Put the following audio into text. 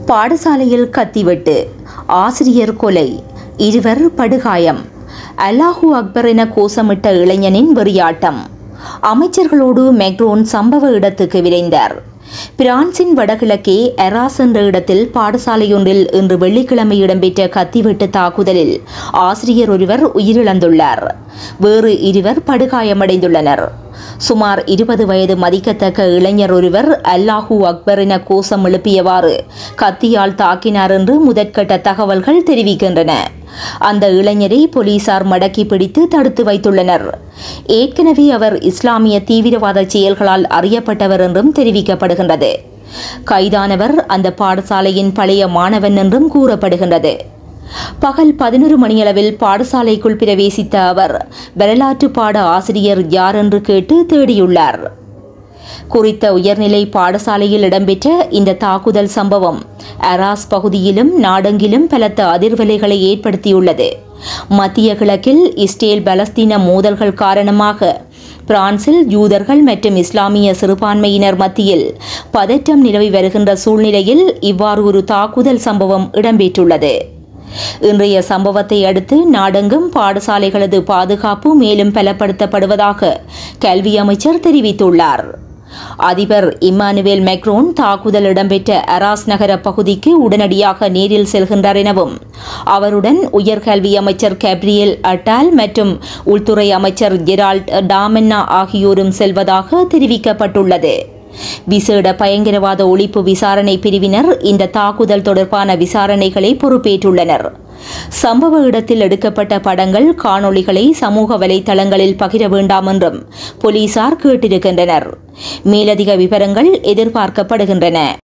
பாடசாலையில் கத்திவெட்டு ஆசிரியர் கொலை இருவர் படுகாயம் அல்லாஹூ அக்பர் என கோஷமிட்ட இளைஞனின் வெறியாட்டம் அமைச்சர்களோடு மெக்ரோன் சம்பவ இடத்துக்கு விரைந்தார் பிரான்சின் வடகிழக்கே எராஸ் என்ற இடத்தில் பாடசாலையொன்றில் இன்று வெள்ளிக்கிழமை இடம்பெற்ற கத்திவெட்டு தாக்குதலில் ஆசிரியர் ஒருவர் உயிரிழந்துள்ளார் வேறு இருவர் படுகாயமடைந்துள்ளனர் சுமார் இருபது வயது மதிக்கத்தக்க இளைஞர் ஒருவர் அல்லாஹூ அக்பர் என கோஷம் எழுப்பியவாறு கத்தியால் தாக்கினார் என்று முதற்கட்ட தகவல்கள் தெரிவிக்கின்றன அந்த இளைஞரை போலீசார் மடக்கி பிடித்து தடுத்து வைத்துள்ளனர் ஏற்கனவே அவர் இஸ்லாமிய தீவிரவாத செயல்களால் அறியப்பட்டவர் என்றும் தெரிவிக்கப்படுகின்றது கைதானவர் அந்த பாடசாலையின் பழைய மாணவன் என்றும் கூறப்படுகின்றது பகல் பதினொரு மணியளவில் பாடசாலைக்குள் பிரவேசித்த அவர் வரலாற்று பாட ஆசிரியர் யார் என்று கேட்டு தேடியுள்ளார் குறித்த உயர்நிலை பாடசாலையில் இடம்பெற்ற இந்த தாக்குதல் சம்பவம் அராஸ் பகுதியிலும் நாடெங்கிலும் பலத்த அதிர்வலைகளை ஏற்படுத்தியுள்ளது மத்திய கிழக்கில் இஸ்ரேல் பலஸ்தீன மோதல்கள் காரணமாக பிரான்சில் யூதர்கள் மற்றும் இஸ்லாமிய சிறுபான்மையினர் மத்தியில் பதற்றம் நிலவி வருகின்ற சூழ்நிலையில் இவ்வாறு ஒரு தாக்குதல் சம்பவம் இடம்பெற்றுள்ளது இன்றைய சம்பவத்தை அடுத்து நாடெங்கும் பாடசாலைகளது பாதுகாப்பு மேலும் பலப்படுத்தப்படுவதாக கல்வி அமைச்சர் தெரிவித்துள்ளார் அதிபர் இம்மானுவேல் மெக்ரோன் தாக்குதல் இடம்பெற்ற அராஸ் நகர பகுதிக்கு உடனடியாக நேரில் செல்கின்றார் எனவும் அவருடன் உயர்கல்வி அமைச்சர் கேப்ரியல் அட்டால் மற்றும் உள்துறை அமைச்சர் ஜெரால்ட் டாமென்னா ஆகியோரும் செல்வதாக தெரிவிக்கப்பட்டுள்ளது விசேட பயங்கரவாத ஒழிப்பு விசாரணை பிரிவினர் இந்த தாக்குதல் தொடர்பான விசாரணைகளை பொறுப்பேற்றுள்ளனர் சம்பவ இடத்தில் எடுக்கப்பட்ட படங்கள் காணொளிகளை சமூக வலைதளங்களில் பகிர வேண்டாம் என்றும் போலீசார் கேட்டிருக்கின்றனர் மேலதிக விவரங்கள் எதிர்பார்க்கப்படுகின்றன